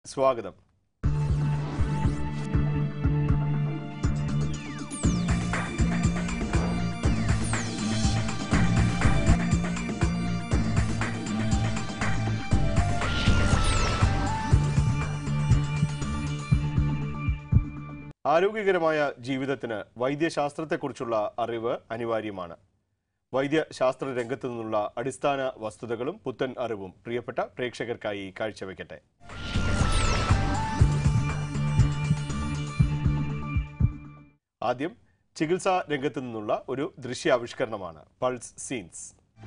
സ്വാഗതം ആരോഗ്യകരമായ ജീവിതത്തിന് വൈദ്യശാസ്ത്രത്തെക്കുറിച്ചുള്ള അറിവ് അനിവാര്യമാണ് വൈദ്യശാസ്ത്ര രംഗത്തു നിന്നുള്ള അടിസ്ഥാന വസ്തുതകളും പുത്തൻ അറിവും പ്രിയപ്പെട്ട പ്രേക്ഷകർക്കായി കാഴ്ചവെക്കട്ടെ ആദ്യം ചികിത്സാ രംഗത്തു നിന്നുള്ള ഒരു ദൃശ്യാവിഷ്കരണമാണ് പൾസ് സീൻസ്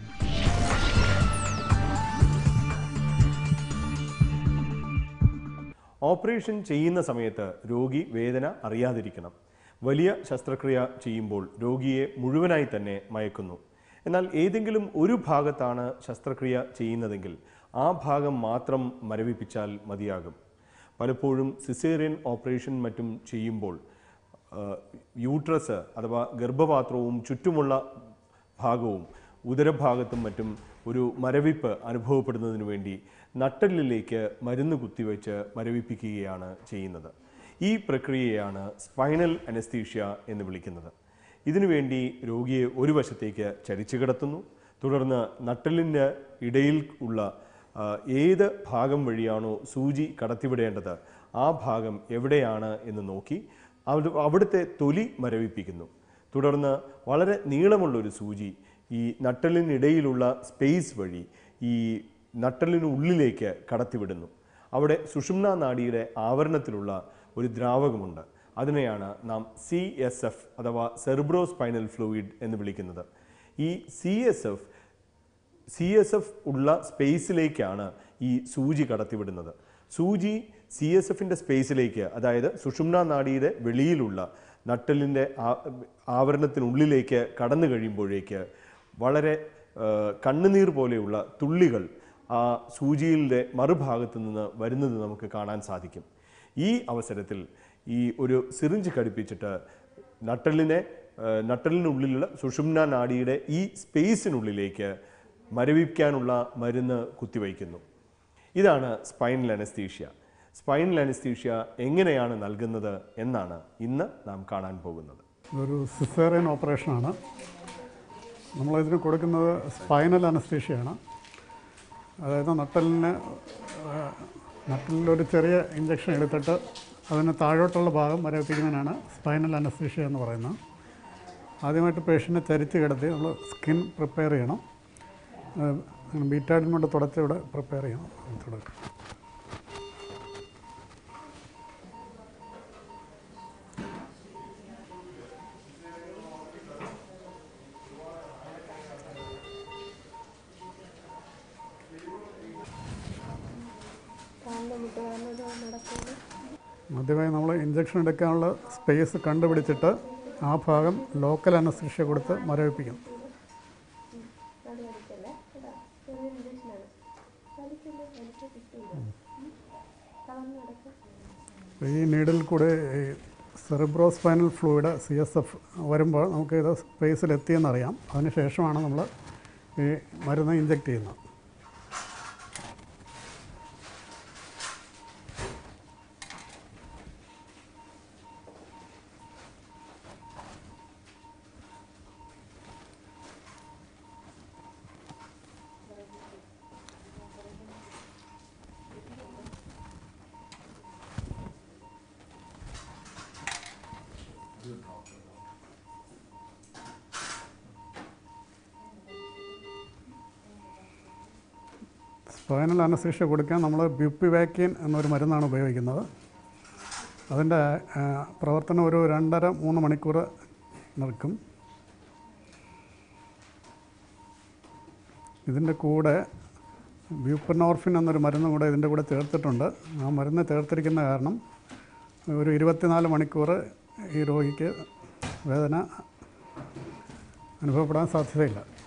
ഓപ്പറേഷൻ ചെയ്യുന്ന സമയത്ത് രോഗി വേദന അറിയാതിരിക്കണം വലിയ ശസ്ത്രക്രിയ ചെയ്യുമ്പോൾ രോഗിയെ മുഴുവനായി തന്നെ മയക്കുന്നു എന്നാൽ ഏതെങ്കിലും ഒരു ഭാഗത്താണ് ശസ്ത്രക്രിയ ചെയ്യുന്നതെങ്കിൽ ആ ഭാഗം മാത്രം മരവിപ്പിച്ചാൽ മതിയാകും പലപ്പോഴും സിസേറിയൻ ഓപ്പറേഷൻ മറ്റും ചെയ്യുമ്പോൾ ആ, യൂട്രസ് അഥവാ ഗർഭപാത്രവും ചുറ്റുമുള്ള ഭാഗവും ഉദരഭാഗത്തും മറ്റും ഒരു മരവിപ്പ് അനുഭവപ്പെടുന്നതിന് വേണ്ടി നട്ടെല്ലിലേക്ക് മരുന്ന് കുത്തിവെച്ച് മരവിപ്പിക്കുകയാണ് ചെയ്യുന്നത് ഈ പ്രക്രിയയാണ് സ്പൈനൽ അനസ്തീഷ്യ എന്ന് വിളിക്കുന്നത് ഇതിനുവേണ്ടി രോഗിയെ ഒരു വശത്തേക്ക് ചരിച്ചു കിടത്തുന്നു തുടർന്ന് നട്ടെല്ലിൻ്റെ ഇടയിൽ ഉള്ള ആ, ഏത് ഭാഗം വഴിയാണോ സൂചി കടത്തിവിടേണ്ടത് ആ ഭാഗം എവിടെയാണ് എന്ന് നോക്കി അവ- അവിടുത്തെ തൊലി മരവിപ്പിക്കുന്നു തുടർന്ന് വളരെ നീളമുള്ള ഒരു സൂചി ഈ നട്ടലിനിടയിലുള്ള സ്പേസ് വഴി ഈ നട്ടലിനുള്ളിലേക്ക് കടത്തിവിടുന്നു അവിടെ സുഷുമ്ന നാഡിയുടെ ആവരണത്തിലുള്ള ഒരു ദ്രാവകമുണ്ട് അതിനെയാണ് നാം സി എസ് എഫ് അഥവാ സെറിബ്രോ സ്പൈനൽ ഫ്ലൂയിഡ് എന്ന് വിളിക്കുന്നത് ഈ C S F C S F ഉള്ള സ്പേസിലേക്കാണ് ഈ സൂചി കടത്തിവിടുന്നത് സൂചി സി എസ് എഫിൻ്റെ സ്പേസിലേക്ക് അതായത് സുഷുമ്ന നാഡിയുടെ വെളിയിലുള്ള നട്ടലിൻ്റെ ആ- ആവരണത്തിനുള്ളിലേക്ക് കടന്നു കഴിയുമ്പോഴേക്ക് വളരെ ആ, കണ്ണുനീർ പോലെയുള്ള തുള്ളികൾ ആ സൂചിയുടെ മറുഭാഗത്ത് നിന്ന് വരുന്നത് നമുക്ക് കാണാൻ സാധിക്കും ഈ അവസരത്തിൽ ഈ ഒരു സിറിഞ്ച് ഘടിപ്പിച്ചിട്ട് നട്ടലിനെ ആ, നട്ടലിനുള്ളിലുള്ള സുഷുമ്ന നാഡിയുടെ ഈ സ്പേസിനുള്ളിലേക്ക് മരവിക്കാനുള്ള മരുന്ന് കുത്തിവയ്ക്കുന്നു ഇതാണ് സ്പൈനൽ അനസ്തീഷ്യ സ്പൈനൽ അനസ്തീഷ്യ എങ്ങനെയാണ് നൽകുന്നത് എന്നാണ് ഇന്ന് നാം കാണാൻ പോകുന്നത് ഇതൊരു സിസേറിയൻ ഓപ്പറേഷനാണ് നമ്മളിതിന് കൊടുക്കുന്നത് സ്പൈനൽ അനസ്തീഷ്യയാണ് അതായത് നട്ടലിന് ആ, നട്ടലിലൊരു ചെറിയ ഇഞ്ചക്ഷൻ എടുത്തിട്ട് അതിന് താഴോട്ടുള്ള ഭാഗം മരവിപ്പിക്കുന്നതിനാണ് സ്പൈനൽ അനസ്തീഷ്യ എന്ന് പറയുന്നത് ആദ്യമായിട്ട് പേഷ്യൻറ്റിനെ ചരിച്ച് കിടത്തി നമ്മൾ സ്കിൻ പ്രിപ്പയർ ചെയ്യണം ബീറ്റാഡിൻ കൊണ്ട് തുടച്ച് ഇവിടെ പ്രിപ്പയർ ചെയ്യണം തുടക്കം ആദ്യമായി നമ്മൾ ഇഞ്ചക്ഷൻ എടുക്കാനുള്ള സ്പേസ് കണ്ടുപിടിച്ചിട്ട് ആ ഭാഗം ലോക്കൽ അനസ്തീഷ്യ കൊടുത്ത് മരവിപ്പിക്കും ഈ നീഡിൽ കൂടെ ഈ cerebrospinal fluid C S F വരുമ്പോൾ നമുക്ക് ഇത് സ്പേസിൽ എത്തിയെന്നറിയാം അതിന് ശേഷമാണ് നമ്മൾ ഈ മരുന്ന് ഇഞ്ചെക്ട് ചെയ്യുന്നത് സ്പൈനൽ അനസ്തീഷ്യ കൊടുക്കാൻ നമ്മൾ ബ്യൂപ്പിവാക്സിൻ എന്നൊരു മരുന്നാണ് ഉപയോഗിക്കുന്നത് അതിൻ്റെ ആ, പ്രവർത്തനം ഒരു രണ്ടര മൂന്ന് മണിക്കൂർ നിൽക്കും ഇതിൻ്റെ കൂടെ ബ്യൂപ്പനോർഫിൻ എന്നൊരു മരുന്നും കൂടെ ഇതിൻ്റെ കൂടെ ചേർത്തിട്ടുണ്ട് ആ മരുന്ന് ചേർത്തിരിക്കുന്ന കാരണം ഒരു ഇരുപത്തിനാല് മണിക്കൂർ ഈ രോഗിക്ക് വേദന അനുഭവപ്പെടാൻ സാധ്യതയില്ല